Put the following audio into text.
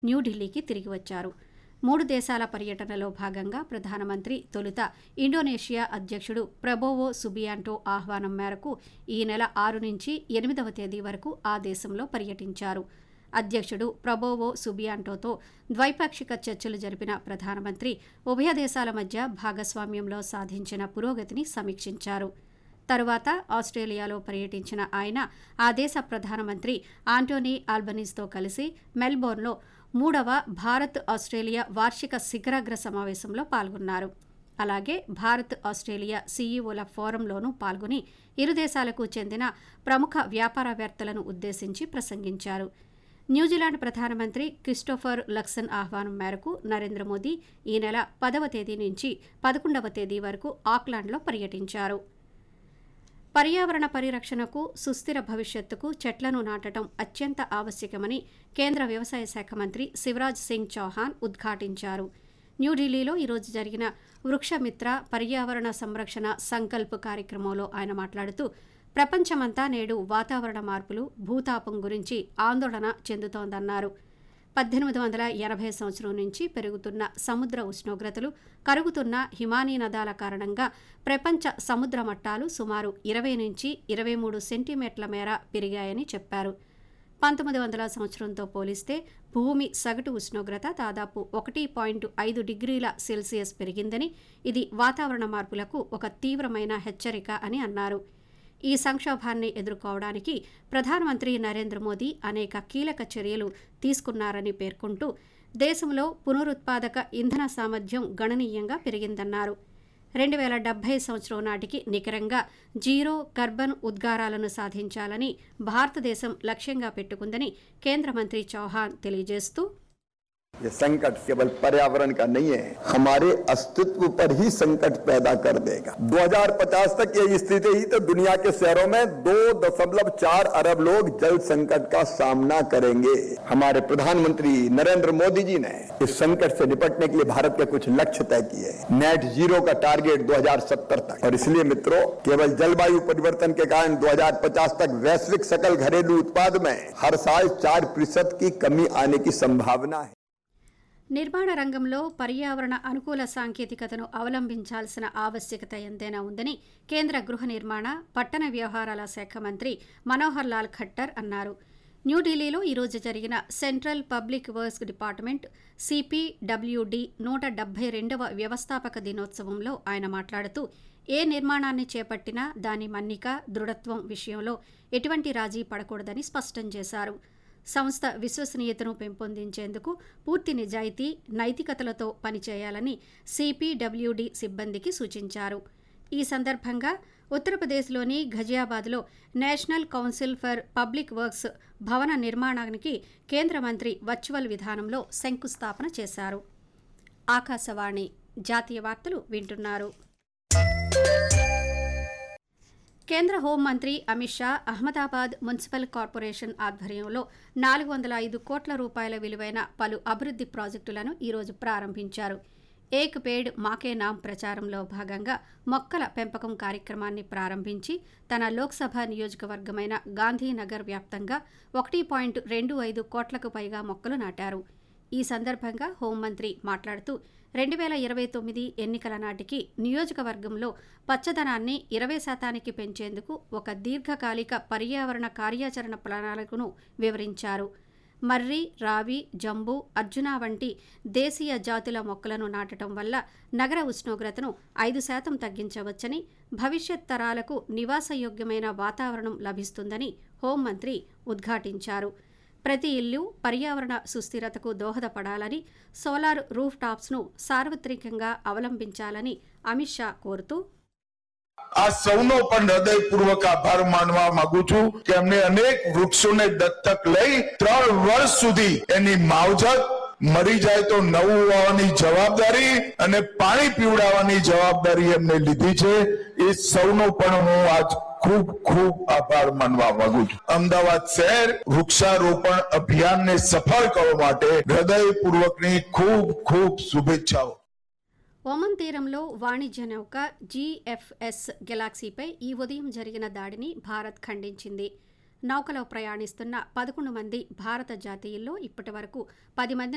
న్యూఢిల్లీకి తిరిగి వచ్చారు మూడు దేశాల పర్యటనలో భాగంగా ప్రధానమంత్రి తొలుత ఇండోనేషియా అధ్యక్షుడు ప్రబోవో సుబియాంటో ఆహ్వానం మేరకు ఈ నెల ఆరు నుంచి ఎనిమిదవ తేదీ వరకు ఆ దేశంలో పర్యటించారు అధ్యక్షుడు ప్రబోవో సుబియాంటోతో ద్వైపాక్షిక చర్చలు జరిపిన ప్రధానమంత్రి ఉభయ దేశాల మధ్య భాగస్వామ్యంలో సాధించిన పురోగతిని సమీక్షించారు తరువాత ఆస్ట్రేలియాలో పర్యటించిన ఆయన ఆ దేశ ప్రధానమంత్రి ఆంటోనీ ఆల్బనీస్తో కలిసి మెల్బోర్న్లో మూడవ భారత్ ఆస్ట్రేలియా వార్షిక శిఖరాగ్ర సమావేశంలో పాల్గొన్నారు అలాగే భారత్ ఆస్ట్రేలియా సీఈఓల ఫోరంలోనూ పాల్గొని ఇరు దేశాలకు చెందిన ప్రముఖ వ్యాపారవేత్తలను ఉద్దేశించి ప్రసంగించారు న్యూజిలాండ్ ప్రధానమంత్రి క్రిస్టోఫర్ లక్సన్ ఆహ్వానం మేరకు నరేంద్ర మోదీ ఈ నెల పదవ తేదీ నుంచి పదకొండవ తేదీ వరకు ఆక్లాండ్లో పర్యటించారు పర్యావరణ పరిరక్షణకు సుస్థిర భవిష్యత్తుకు చెట్లను నాటడం అత్యంత ఆవశ్యకమని కేంద్ర వ్యవసాయ శాఖ మంత్రి శివరాజ్ సింగ్ చౌహాన్ ఉద్ఘాటించారు న్యూఢిల్లీలో ఈరోజు జరిగిన వృక్షమిత్ర పర్యావరణ సంరక్షణ సంకల్ప్ కార్యక్రమంలో ఆయన మాట్లాడుతూ ప్రపంచమంతా నేడు వాతావరణ మార్పులు భూతాపం గురించి ఆందోళన చెందుతోందన్నారు పద్దెనిమిది వందల ఎనభై సంవత్సరం నుంచి పెరుగుతున్న సముద్ర ఉష్ణోగ్రతలు కరుగుతున్న హిమానీ నదాల కారణంగా ప్రపంచ సముద్ర మట్టాలు సుమారు ఇరవై నుంచి ఇరవై మూడు సెంటీమీటర్ల మేర పెరిగాయని చెప్పారు పంతొమ్మిది వందల సంవత్సరంతో పోలిస్తే భూమి సగటు ఉష్ణోగ్రత దాదాపు ఒకటి పాయింట్ ఐదు డిగ్రీల సెల్సియస్ పెరిగిందని ఇది వాతావరణ మార్పులకు ఒక తీవ్రమైన హెచ్చరిక అని అన్నారు ఈ సంక్షోభాన్ని ఎదుర్కోవడానికి ప్రధానమంత్రి నరేంద్ర మోదీ అనేక కీలక చర్యలు తీసుకున్నారని పేర్కొంటూ దేశంలో పునరుత్పాదక ఇంధన సామర్థ్యం గణనీయంగా పెరిగిందన్నారు రెండు వేల డెబ్బై సంవత్సరం నాటికి నికరంగా జీరో కర్బన్ ఉద్గారాలను సాధించాలని భారతదేశం లక్ష్యంగా పెట్టుకుందని కేంద్ర మంత్రి చౌహాన్ తెలియజేస్తూ ये संकट केवल पर्यावरण का नहीं है हमारे अस्तित्व पर ही संकट पैदा कर देगा 2050 तक ये स्थिति ही तो दुनिया के शहरों में दो दशमलव चार अरब लोग जल संकट का सामना करेंगे हमारे प्रधानमंत्री नरेंद्र मोदी जी ने इस संकट से निपटने के लिए भारत के कुछ लक्ष्य तय किए नेट जीरो का टारगेट 2070 तक और इसलिए मित्रों केवल जलवायु परिवर्तन के कारण 2050 तक वैश्विक सकल घरेलू उत्पाद में हर साल चार प्रतिशत की कमी आने की संभावना है నిర్మాణ రంగంలో పర్యావరణ అనుకూల సాంకేతికతను అవలంబించాల్సిన ఆవశ్యకత ఎంతైనా ఉందని కేంద్ర గృహ నిర్మాణ పట్టణ వ్యవహారాల శాఖ మంత్రి మనోహర్ లాల్ ఖట్టర్ అన్నారు న్యూఢిల్లీలో ఈరోజు జరిగిన central public works department CPWD నూట డెబ్బై రెండవ వ్యవస్థాపక దినోత్సవంలో ఆయన మాట్లాడుతూ ఏ నిర్మాణాన్ని చేపట్టినా దాని మన్నిక దృఢత్వం విషయంలో ఎటువంటి రాజీ పడకూడదని స్పష్టం చేశారు సంస్థ విశ్వసనీయతను పెంపొందించేందుకు పూర్తి నిజాయితీ నైతికతలతో పనిచేయాలని సిపిడబ్ల్యూడి సిబ్బందికి సూచించారు ఈ సందర్భంగా ఉత్తరప్రదేశ్లోని ఘజియాబాద్లో national council for public works భవన నిర్మాణానికి కేంద్ర మంత్రి వర్చువల్ విధానంలో శంకుస్థాపన చేశారు ఆకాశవాణి జాతీయ వార్తలు వింటున్నారు కేంద్ర హోంమంత్రి అమిత్ షా అహ్మదాబాద్ మున్సిపల్ కార్పొరేషన్ ఆధ్వర్యంలో నాలుగు వందల ఐదు కోట్ల రూపాయల విలువైన పలు అభివృద్ధి ప్రాజెక్టులను ఈరోజు ప్రారంభించారు ఏక్ పేడ్ మాకే నామ్ ప్రచారంలో భాగంగా మొక్కల పెంపకం కార్యక్రమాన్ని ప్రారంభించి తన లోక్సభ నియోజకవర్గమైన గాంధీనగర్ వ్యాప్తంగా ఒకటి పాయింట్ రెండు ఐదు కోట్లకు పైగా మొక్కలు నాటారు ఈ సందర్భంగా హోంమంత్రి మాట్లాడుతూ రెండు వేల ఇరవై తొమ్మిది ఎన్నికల నాటికి నియోజకవర్గంలో పచ్చదనాన్ని ఇరవై శాతానికి పెంచేందుకు ఒక దీర్ఘకాలిక పర్యావరణ కార్యాచరణ ప్రణాళికను వివరించారు మర్రి రావి జంబు అర్జున వంటి దేశీయ జాతుల మొక్కలను నాటడం వల్ల నగర ఉష్ణోగ్రతను ఐదు శాతం తగ్గించవచ్చని భవిష్యత్ తరాలకు నివాసయోగ్యమైన వాతావరణం లభిస్తుందని హోంమంత్రి ఉద్ఘాటించారు ప్రతి ఇల్లు పర్యావరణ సుస్థిరతకు దోహదపడాలని సోలార్ రూఫ్ టాప్స్ను సార్వత్రికంగా అవలంబించాలని అమిత్ షా కోరుతూ આ સૌનો પણ હૃદયપૂર્વક આભાર માનવા માંગુ છું કે અમને અનેક વૃક્ષોને દત્તક લઈ ત્રણ વર્ષ સુધી એની માવજત મરી જાય તો નવું વાવવાની જવાબદારી અને પાણી પીવડાવવાની જવાબદારી એમને લીધી છે એ સૌનો પણ હું આજ ખૂબ ખૂબ આભાર માનવા માંગુ છું અમદાવાદ શહેર વૃક્ષારોપણ અભિયાનને સફળ કરવા માટે હૃદયપૂર્વકની ખૂબ ખૂબ શુભેચ્છાઓ ఒమన్ తీరంలో వాణిజ్య నౌక జీఎఫ్ఎస్ గెలాక్సీపై ఈ ఉదయం జరిగిన దాడిని భారత్ ఖండించింది నౌకలో ప్రయాణిస్తున్న పదకొండు మంది భారత జాతీయుల్లో ఇప్పటి వరకు పది మంది